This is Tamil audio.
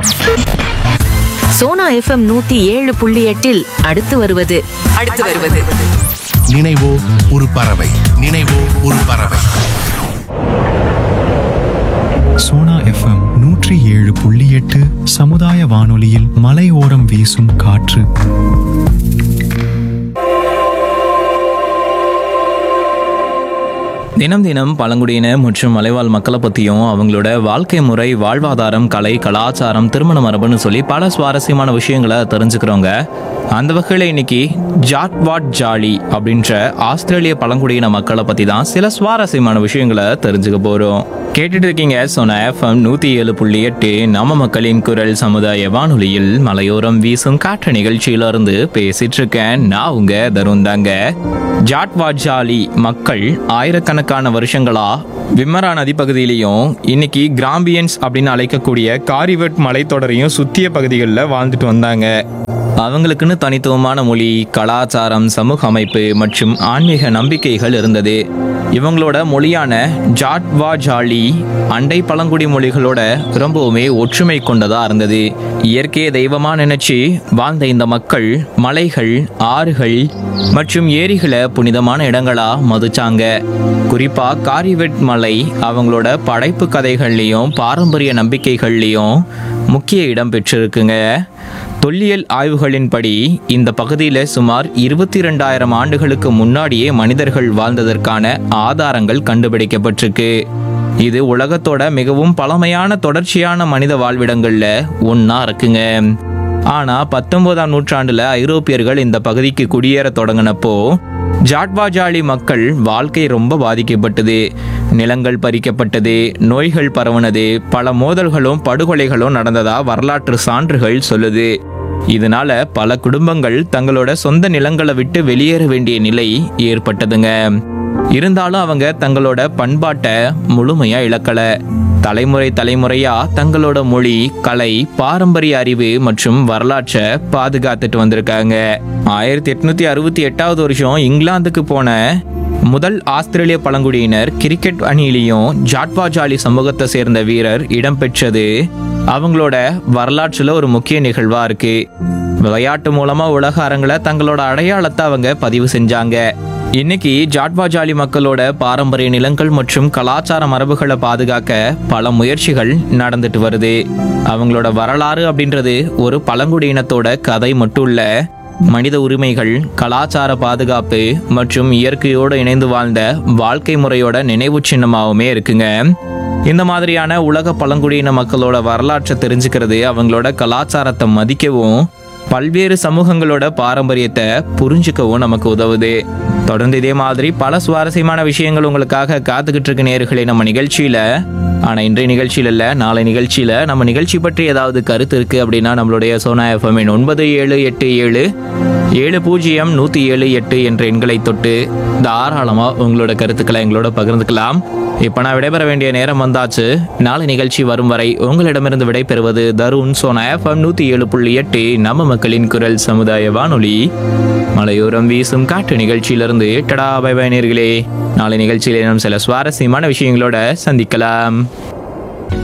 சோனா எஃப்எம் நூத்தி ஏழு புள்ளி எட்டில் அடுத்து வருவது அடுத்து வருவது நினைவோ ஒரு பறவை நினைவோ ஒரு பறவை சோனா எஃப்எம் நூற்றி ஏழு புள்ளி எட்டு சமுதாய வானொலியில் மலையோரம் வீசும் காற்று தினம் தினம் பழங்குடியின மற்றும் மலைவாழ் மக்களை பற்றியும் அவங்களோட வாழ்க்கை முறை வாழ்வாதாரம் கலை கலாச்சாரம் திருமண மரபுன்னு சொல்லி பல சுவாரஸ்யமான விஷயங்களை தெரிஞ்சுக்கிறோங்க அந்த வகையில் இன்னைக்கு ஜாட்வாட் ஜாலி அப்படின்ற ஆஸ்திரேலிய பழங்குடியின மக்களை பற்றி தான் சில சுவாரஸ்யமான விஷயங்களை தெரிஞ்சுக்க போகிறோம் கேட்டுட்டு இருக்கீங்க சொன்ன எஃப்எம் நூற்றி ஏழு புள்ளி எட்டு நம்ம மக்களின் குரல் சமுதாய வானொலியில் மலையோரம் வீசும் காற்று நிகழ்ச்சியில இருந்து பேசிட்டு இருக்கேன் நான் உங்க தருண் தாங்க ஜாட்வாஜாலி மக்கள் ஆயிரக்கணக்கான வருஷங்களா விம்மரா நதி பகுதியிலையும் இன்னைக்கு கிராம்பியன்ஸ் அப்படின்னு அழைக்கக்கூடிய காரிவட் மலைத்தொடரையும் சுத்திய பகுதிகளில் வாழ்ந்துட்டு வந்தாங்க அவங்களுக்குன்னு தனித்துவமான மொழி கலாச்சாரம் சமூக அமைப்பு மற்றும் ஆன்மீக நம்பிக்கைகள் இருந்தது இவங்களோட மொழியான ஜாட்வா ஜாலி அண்டை பழங்குடி மொழிகளோட ரொம்பவுமே ஒற்றுமை கொண்டதா இருந்தது இயற்கையை தெய்வமா நினைச்சு வாழ்ந்த இந்த மக்கள் மலைகள் ஆறுகள் மற்றும் ஏரிகளை புனிதமான இடங்களா மதிச்சாங்க குறிப்பா காரிவெட் மலை அவங்களோட படைப்பு கதைகள்லையும் பாரம்பரிய நம்பிக்கைகள்லையும் முக்கிய இடம் பெற்றிருக்குங்க தொல்லியல் ஆய்வுகளின்படி இந்த பகுதியில் சுமார் இருபத்தி ரெண்டாயிரம் ஆண்டுகளுக்கு முன்னாடியே மனிதர்கள் வாழ்ந்ததற்கான ஆதாரங்கள் கண்டுபிடிக்கப்பட்டிருக்கு இது உலகத்தோட மிகவும் பழமையான தொடர்ச்சியான மனித வாழ்விடங்கள்ல ஒன்றா இருக்குங்க ஆனா பத்தொன்பதாம் நூற்றாண்டுல ஐரோப்பியர்கள் இந்த பகுதிக்கு குடியேற தொடங்கினப்போ ஜாட்வாஜாலி மக்கள் வாழ்க்கை ரொம்ப பாதிக்கப்பட்டது நிலங்கள் பறிக்கப்பட்டது நோய்கள் பரவுனது பல மோதல்களும் படுகொலைகளும் நடந்ததா வரலாற்று சான்றுகள் சொல்லுது இதனால பல குடும்பங்கள் தங்களோட சொந்த நிலங்களை விட்டு வெளியேற வேண்டிய நிலை ஏற்பட்டதுங்க இருந்தாலும் அவங்க தங்களோட பண்பாட்டை முழுமையா இழக்கல தலைமுறை தலைமுறையா தங்களோட மொழி கலை பாரம்பரிய அறிவு மற்றும் வரலாற்றை பாதுகாத்துட்டு வந்திருக்காங்க ஆயிரத்தி எட்நூத்தி அறுபத்தி எட்டாவது வருஷம் இங்கிலாந்துக்கு போன முதல் ஆஸ்திரேலிய பழங்குடியினர் கிரிக்கெட் அணியிலையும் ஜாட்வாஜாலி சமூகத்தை சேர்ந்த வீரர் இடம்பெற்றது அவங்களோட வரலாற்றுல ஒரு முக்கிய நிகழ்வா இருக்கு விளையாட்டு மூலமா உலக அரங்கில தங்களோட அடையாளத்தை அவங்க பதிவு செஞ்சாங்க இன்னைக்கு ஜாட்வாஜாலி மக்களோட பாரம்பரிய நிலங்கள் மற்றும் கலாச்சார மரபுகளை பாதுகாக்க பல முயற்சிகள் நடந்துட்டு வருது அவங்களோட வரலாறு அப்படின்றது ஒரு பழங்குடியினத்தோட கதை மட்டும் இல்ல மனித உரிமைகள் கலாச்சார பாதுகாப்பு மற்றும் இயற்கையோடு இணைந்து வாழ்ந்த வாழ்க்கை முறையோட நினைவு சின்னமாகவுமே இருக்குங்க இந்த மாதிரியான உலக பழங்குடியின மக்களோட வரலாற்றை தெரிஞ்சுக்கிறது அவங்களோட கலாச்சாரத்தை மதிக்கவும் பல்வேறு சமூகங்களோட பாரம்பரியத்தை புரிஞ்சுக்கவும் நமக்கு உதவுது தொடர்ந்து இதே மாதிரி பல சுவாரஸ்யமான விஷயங்கள் உங்களுக்காக காத்துக்கிட்டு இருக்கு நேர்களே நம்ம நிகழ்ச்சியில ஆனா இன்றைய நிகழ்ச்சியில இல்ல நாளை நிகழ்ச்சியில நம்ம நிகழ்ச்சி பற்றி ஏதாவது கருத்து இருக்கு அப்படின்னா நம்மளுடைய சோனா எஃப்எம் ஒன்பது ஏழு எட்டு ஏழு ஏழு பூஜ்ஜியம் நூற்றி ஏழு எட்டு என்ற எண்களை தொட்டு தாராளமாக உங்களோட கருத்துக்களை எங்களோட பகிர்ந்துக்கலாம் இப்போ நான் விடைபெற வேண்டிய நேரம் வந்தாச்சு நாளை நிகழ்ச்சி வரும் வரை உங்களிடமிருந்து விடைபெறுவது தருண் சோனா எஃப்எம் நூற்றி ஏழு புள்ளி எட்டு நம்ம மக்களின் குரல் சமுதாய வானொலி மலையோரம் வீசும் காற்று நிகழ்ச்சியிலிருந்து டடா பை பை நேர்களே நாளை நிகழ்ச்சியிலே நாம் சில சுவாரஸ்யமான விஷயங்களோட சந்திக்கலாம்